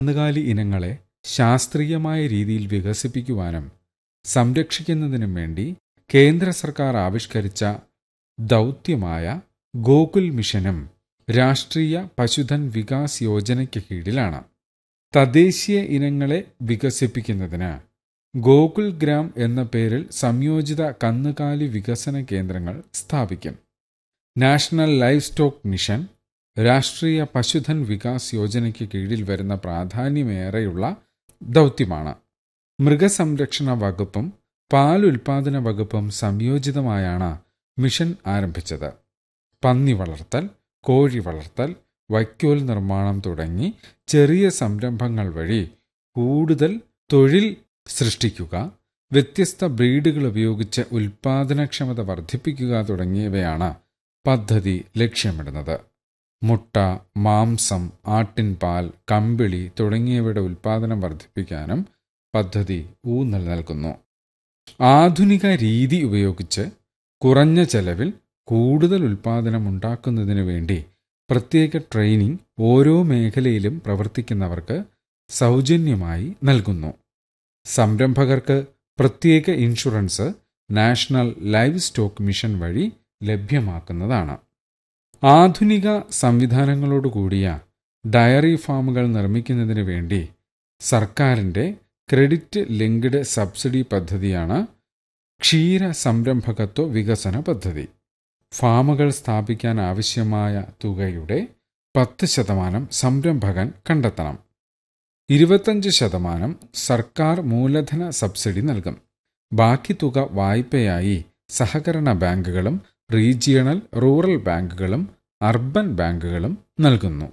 കന്നുകാലി ഇനങ്ങളെ ശാസ്ത്രീയമായ രീതിയിൽ വികസിപ്പിക്കുവാനും സംരക്ഷിക്കുന്നതിനും വേണ്ടി കേന്ദ്ര സർക്കാർ ആവിഷ്കരിച്ച ദൗത്യമായ ഗോകുൽ മിഷനും രാഷ്ട്രീയ പശുധൻ വികാസ് യോജനയ്ക്ക് കീഴിലാണ് തദ്ദേശീയ ഇനങ്ങളെ വികസിപ്പിക്കുന്നതിന് ഗോകുൽ ഗ്രാം എന്ന പേരിൽ സംയോജിത കന്നുകാലി വികസന കേന്ദ്രങ്ങൾ സ്ഥാപിക്കും നാഷണൽ ലൈഫ് സ്റ്റോക്ക് മിഷൻ രാഷ്ട്രീയ പശുധൻ വികാസ് യോജനയ്ക്ക് കീഴിൽ വരുന്ന പ്രാധാന്യമേറെയുള്ള ദൗത്യമാണ് മൃഗസംരക്ഷണ വകുപ്പും പാൽ ഉൽപാദന വകുപ്പും സംയോജിതമായാണ് മിഷൻ ആരംഭിച്ചത് പന്നി വളർത്തൽ കോഴി വളർത്തൽ വൈക്കോൽ നിർമ്മാണം തുടങ്ങി ചെറിയ സംരംഭങ്ങൾ വഴി കൂടുതൽ തൊഴിൽ സൃഷ്ടിക്കുക വ്യത്യസ്ത ബ്രീഡുകൾ ഉപയോഗിച്ച് ഉൽപാദനക്ഷമത വർദ്ധിപ്പിക്കുക തുടങ്ങിയവയാണ് പദ്ധതി ലക്ഷ്യമിടുന്നത് മുട്ട മാംസം ആട്ടിൻപാൽ കമ്പിളി തുടങ്ങിയവയുടെ ഉൽപാദനം വർദ്ധിപ്പിക്കാനും പദ്ധതി ഊന്നൽ നൽകുന്നു ആധുനിക രീതി ഉപയോഗിച്ച് കുറഞ്ഞ ചെലവിൽ കൂടുതൽ ഉൽപാദനം ഉണ്ടാക്കുന്നതിനു വേണ്ടി പ്രത്യേക ട്രെയിനിംഗ് ഓരോ മേഖലയിലും പ്രവർത്തിക്കുന്നവർക്ക് സൗജന്യമായി നൽകുന്നു സംരംഭകർക്ക് പ്രത്യേക insurance national live stock mission വഴി ലഭ്യമാക്കുന്നതാണ് ആധുനിക സംവിധാനങ്ങളോടുകൂടിയ ഡയറി ഫാമുകൾ നിർമ്മിക്കുന്നതിന് വേണ്ടി സർക്കാരിൻ്റെ ക്രെഡിറ്റ് ലിങ്ക്ഡ് സബ്സിഡി പദ്ധതിയാണ് ക്ഷീര സംരംഭകത്വ വികസന പദ്ധതി ഫാമുകൾ സ്ഥാപിക്കാൻ ആവശ്യമായ തുകയുടെ പത്ത് ശതമാനം സംരംഭകൻ കണ്ടെത്തണം ഇരുപത്തഞ്ച് ശതമാനം സർക്കാർ മൂലധന സബ്സിഡി നൽകും ബാക്കി തുക വായ്പയായി സഹകരണ ബാങ്കുകളും റീജിയണൽ റൂറൽ ബാങ്കുകളും അർബൻ ബാങ്കുകളും നൽകുന്നു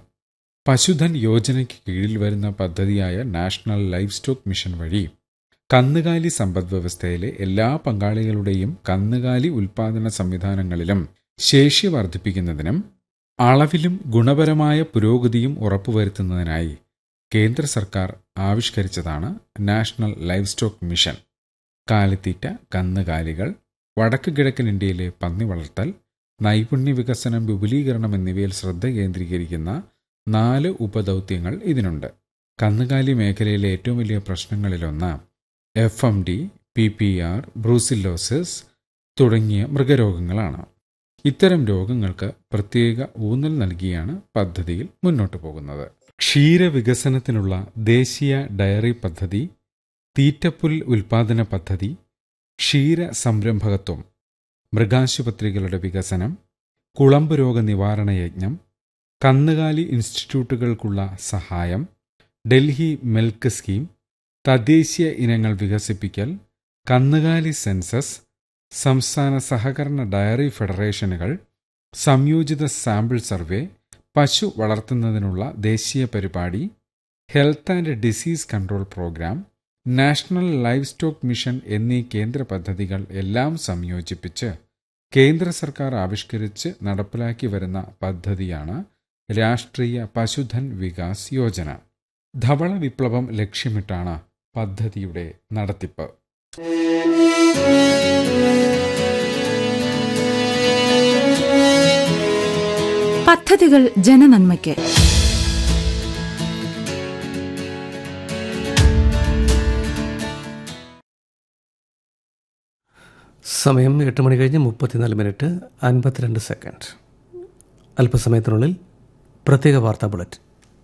പശുധൻ യോജനയ്ക്ക് കീഴിൽ വരുന്ന പദ്ധതിയായ നാഷണൽ ലൈഫ് സ്റ്റോക്ക് മിഷൻ വഴി കന്നുകാലി സമ്പദ്വ്യവസ്ഥയിലെ എല്ലാ പങ്കാളികളുടെയും കന്നുകാലി ഉൽപാദന സംവിധാനങ്ങളിലും ശേഷി വർദ്ധിപ്പിക്കുന്നതിനും അളവിലും ഗുണപരമായ പുരോഗതിയും ഉറപ്പുവരുത്തുന്നതിനായി കേന്ദ്ര സർക്കാർ ആവിഷ്കരിച്ചതാണ് നാഷണൽ ലൈഫ് സ്റ്റോക്ക് മിഷൻ കാലിത്തീറ്റ കന്നുകാലികൾ വടക്ക് കിഴക്കൻ ഇന്ത്യയിലെ പന്നി വളർത്തൽ നൈപുണ്യ വികസനം വിപുലീകരണം എന്നിവയിൽ ശ്രദ്ധ കേന്ദ്രീകരിക്കുന്ന നാല് ഉപദൗത്യങ്ങൾ ഇതിനുണ്ട് കന്നുകാലി മേഖലയിലെ ഏറ്റവും വലിയ പ്രശ്നങ്ങളിലൊന്ന് F M D P P R brucellosis തുടങ്ങിയ മൃഗരോഗങ്ങളാണ് ഇത്തരം രോഗങ്ങൾക്ക് പ്രത്യേക ഊന്നൽ നൽകിയാണ് പദ്ധതിയിൽ മുന്നോട്ടു പോകുന്നത് ക്ഷീരവികസനത്തിനുള്ള ദേശീയ ഡയറി പദ്ധതി തീറ്റപ്പുൽ ഉൽപാദന പദ്ധതി ക്ഷീര സംരംഭകത്വം മൃഗാശുപത്രികളുടെ വികസനം കുളമ്പ് രോഗ നിവാരണ യജ്ഞം കന്നുകാലി ഇൻസ്റ്റിറ്റ്യൂട്ടുകൾക്കുള്ള സഹായം ഡൽഹി മിൽക്ക് സ്കീം തദ്ദേശീയ ഇനങ്ങൾ വികസിപ്പിക്കൽ കന്നുകാലി സെൻസസ് സംസ്ഥാന സഹകരണ ഡയറി ഫെഡറേഷനുകൾ സംയോജിത സാമ്പിൾ സർവേ പശു വളർത്തുന്നതിനുള്ള ദേശീയ പരിപാടി health and disease control programme national life stock mission എന്നീ കേന്ദ്ര പദ്ധതികൾ എല്ലാം സംയോജിപ്പിച്ച് കേന്ദ്ര സർക്കാർ ആവിഷ്കരിച്ച് നടപ്പിലാക്കി വരുന്ന പദ്ധതിയാണ് രാഷ്ട്രീയ പശുധൻ വികാസ് യോജന ധവള വിപ്ലവം ലക്ഷ്യമിട്ടാണ് പദ്ധതിയുടെ നടത്തിപ്പ് പദ്ധതികൾ ജനനന്മയ്ക്ക് സമയം എട്ട് മണി കഴിഞ്ഞ് മുപ്പത്തിനാല് മിനിറ്റ് അൻപത്തിരണ്ട് സെക്കൻഡ് അല്പസമയത്തിനുള്ളിൽ പ്രത്യേക വാർത്താ ബുള്ളറ്റിൻ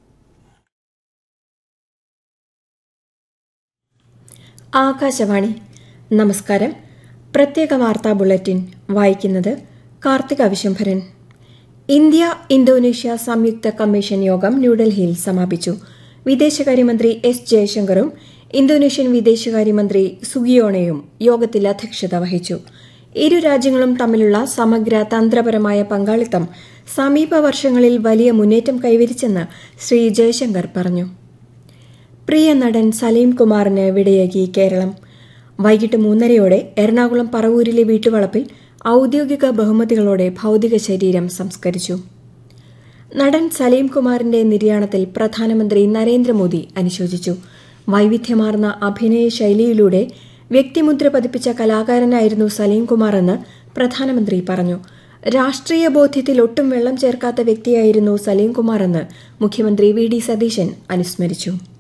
ആകാശവാണി നമസ്കാരം പ്രത്യേക വാർത്താ ബുള്ളറ്റിൻ വായിക്കുന്നത് കാർത്തിക വിശംഭരൻ ഇന്ത്യ ഇന്തോനേഷ്യ സംയുക്ത കമ്മീഷൻ യോഗം ന്യൂഡൽഹിയിൽ സമാപിച്ചു വിദേശകാര്യമന്ത്രി എസ് ജയശങ്കറും ഇന്തോനേഷ്യൻ വിദേശകാര്യമന്ത്രി സുഗിയോണയും യോഗത്തിൽ അധ്യക്ഷത വഹിച്ചു ഇരു രാജ്യങ്ങളും തമ്മിലുള്ള സമഗ്ര തന്ത്രപരമായ പങ്കാളിത്തം സമീപ വർഷങ്ങളിൽ വലിയ മുന്നേറ്റം കൈവരിച്ചെന്ന് ശ്രീ ജയശങ്കർ പറഞ്ഞു പ്രിയ നടൻ സലീം കുമാറിന് വിടയാക്കി കേരളം വൈകിട്ട് മൂന്നരയോടെ എറണാകുളം പറവൂരിലെ വീട്ടുവളപ്പിൽ ഔദ്യോഗിക ബഹുമതികളോടെ ഭൗതിക ശരീരം സംസ്കരിച്ചു നടൻ സലീം കുമാറിന്റെ നിര്യാണത്തിൽ പ്രധാനമന്ത്രി നരേന്ദ്രമോദി അനുശോചിച്ചു വൈവിധ്യമാർന്ന അഭിനയ ശൈലിയിലൂടെ വ്യക്തിമുദ്ര പതിപ്പിച്ച കലാകാരനായിരുന്നു സലീം കുമാർ എന്ന് പ്രധാനമന്ത്രി പറഞ്ഞു രാഷ്ട്രീയ ബോധ്യത്തിൽ ഒട്ടും വെള്ളം ചേർക്കാത്ത വ്യക്തിയായിരുന്നു സലീം കുമാർ എന്ന് മുഖ്യമന്ത്രി വി ഡി സതീശൻ അനുസ്മരിച്ചു